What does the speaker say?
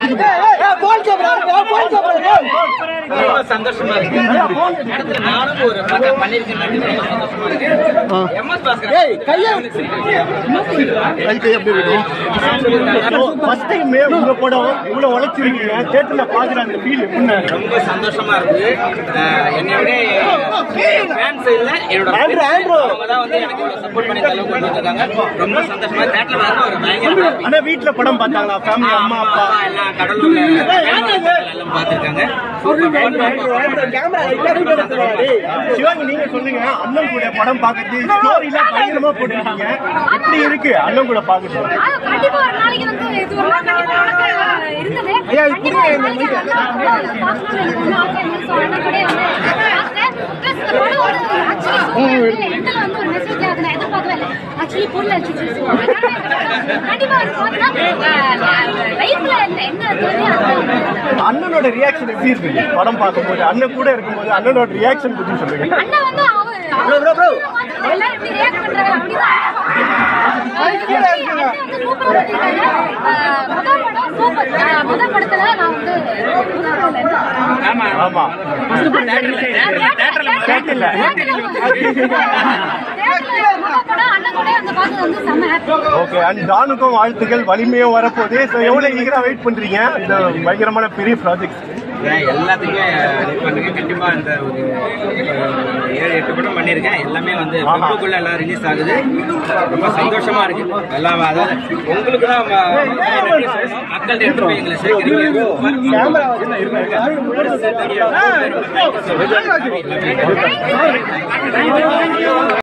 ரொம்ப சந்தோஷமா இருக்கு இடத்துல நானும் ஒரு பக்கம் பண்ணிருக்கேன் சந்தோஷமா இருக்கு எம்எஸ் பாஸ்கர் ஃபர்ஸ்ட் டைம் உங்க படம் இவ்வளவு உழைச்சிருக்கீங்க தேட்டர்ல பாக்குற அந்த ஃபீல் எப்படின்னு ரொம்ப சந்தோஷமா இருக்கு அஹ் என்னோட ஃபேன்ஸ் இல்ல என்னோட ஆண்ட்ரூ, ஆண்ட்ரூ. அவங்க தான் வந்து எனக்கு சப்போர்ட் பண்ணி தலை கொண்டு வந்திருக்காங்க ரொம்ப சந்தோஷமா தேட்டர்ல வந்து ஒரு பயங்கர happy. ஆனா வீட்ல படம் பார்த்தாங்களா ஃபேமிலி அம்மா அப்பா அம்மா எல்லாம் கடலூர்ல எல்லாம் பார்த்திருக்காங்க சிவாங்கி நீங்க சொல்லுங்க அண்ணன் கூட படம் பார்க்கறது ஸ்டோரி எல்லாம் பயங்கரமா போட்டுருக்கீங்க எப்படி இருக்கு அண்ணன் கூட பாக்குறது ஆ, கண்டிப்பா ஒரு நாளைக்கு வந்து இது ஒரு நாள் கண்டிப்பா நடக்க இருந்தது கண்டிப்பா ஒரு நாளைக்கு நல்லா வந்து பார்க்கணும்னு எனக்கு ரொம்ப ஆசை இருந்தது. So, அண்ணன் கூடயே வந்து பார்த்தேன். Plus இந்த படம் வந்து actually சொல்லவே இல்லை. endல வந்து ஒரு message ஆகுது. நான் எதிர்பார்க்கவே இல்லை. Actually புரியல. சரி, சரி, சரி. கண்டிப்பா அது பார்த்தா, ஆ, life ல என்ன என்ன தோணுதோ அதுதான். அண்ணனோட ரியாக்ஷன் எப்படி இருக்கு படம் பார்க்கும்போது அண்ணன் கூட இருக்கும்போது அண்ணனோட ரியாக்ஷன் பத்தி சொல்லுங்க அண்ணன் வந்து அவர் அவர் எல்லாரும் எப்படி react பண்றாங்க அப்படிதான். அண்ணன் வந்து super பண்ணிருக்காங்க. ஆ, முதல் படம் super. ஆ, முதல் படத்துல நான் வந்து முதல் படத்துல என்ன? ஆமா தேட்டர்ல முதல் படம் அண்ணன் கூட அந்த பார்த்து வந்து செம்ம happy. ஓகே அண்ட் டானுக்கும் வாழ்த்துக்கள் வலிமையும் வரப்போகுது ஸோ எவ்வளவு ஈகரா வெயிட் பண்றீங்க இந்த பயங்கரமான பெரிய ப்ராஜெக்ட் நான் எல்லாத்துக்குமே இது பண்ணுங்க கண்டிப்பா இந்த ஒரு ஒரு ஏழு எட்டு படம் பண்ணியிருக்கேன் எல்லாமே வந்து பெப்ளுக்குள்ள எல்லாம் ரிலீஸ் ஆகுது ரொம்ப சந்தோஷமா இருக்கு எல்லாம் அதாவது உங்களுக்கு தான் ம- நன்றி சொல்லணும். மக்கள்கிட்ட எடுத்து போய் எங்களை சேர்க்குறீங்க